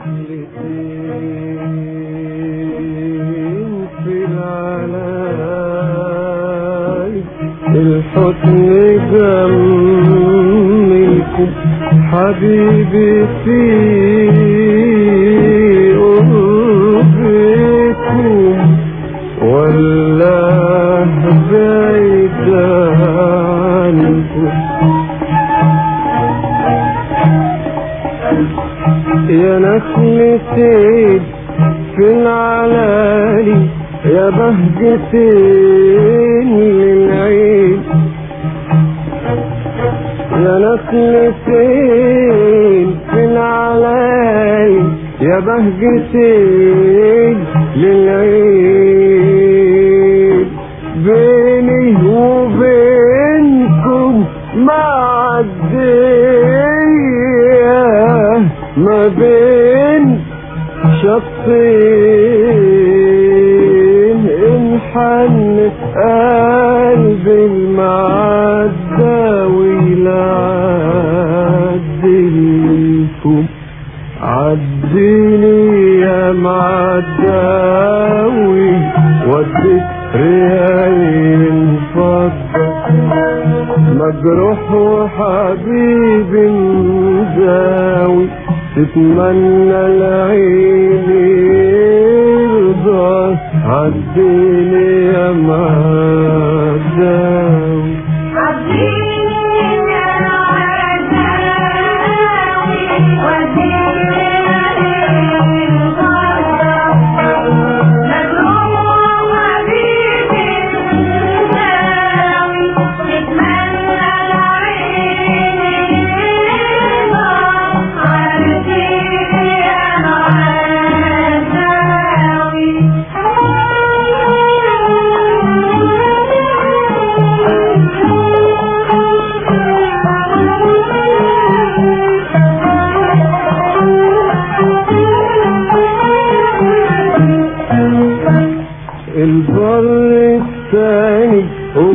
نخلتين في العلاج الحسن جملكم حبيبي في قربكم ولا بعيد عنكم يا نخلتين في العلالي يا بهجتين للعين يا نخلتين في العلالي يا بهجتين للعين بيني وبينكم معدية ما بين شخصين انحن قلبي المعدة ويلعدلكم عديني يا معداوي وديك ريالي فضة مجروح وحبيبي مزاوي تتمنى العين يرضى عديني يا معداوي البر الثاني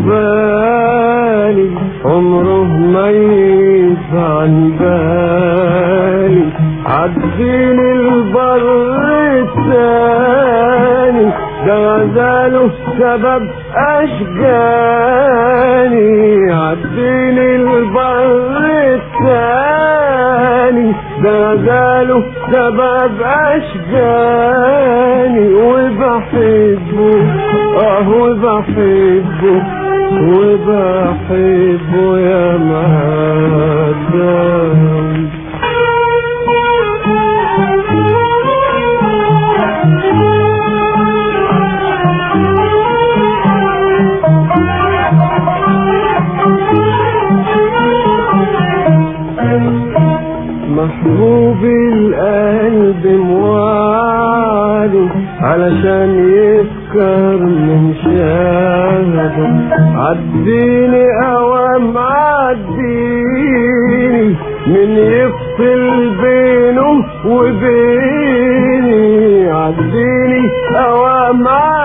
وبالي عمره ما يفعل بالي عديني البر الثاني ده غزاله سبب أشجاني عديني البر الثاني ده غزاله سبب أشجاني وبحبه اه وبحبه وبحبه يا مهدام محبوب القلب موالي علشان يفكر من شهده عديني اوام عديني من يفصل بينه وبيني عديني اوام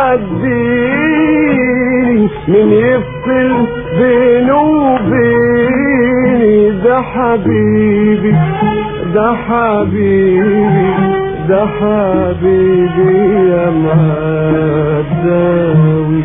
عديني من يفصل بينه وبيني ده حبيبي ده حبيبي ده حبيبي يا مهداوي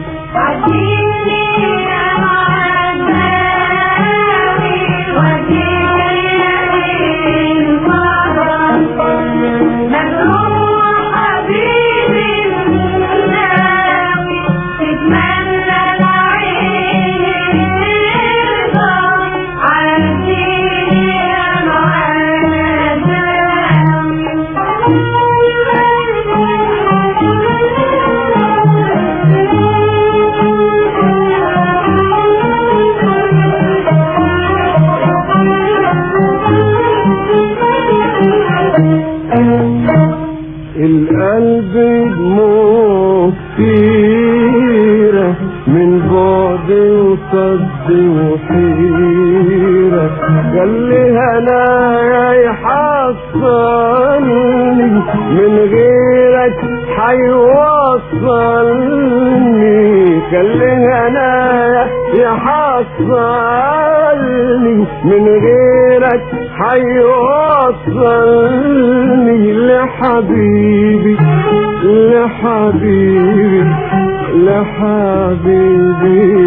القلب دموع كتيرة من بعد وصد وحيرة قال لي هنايا يحصلني من غيرك حيوصلني قال لي هنايا يحصلني من غيرك هناك حيوصلني لحبيبي لحبيبي لحبيبي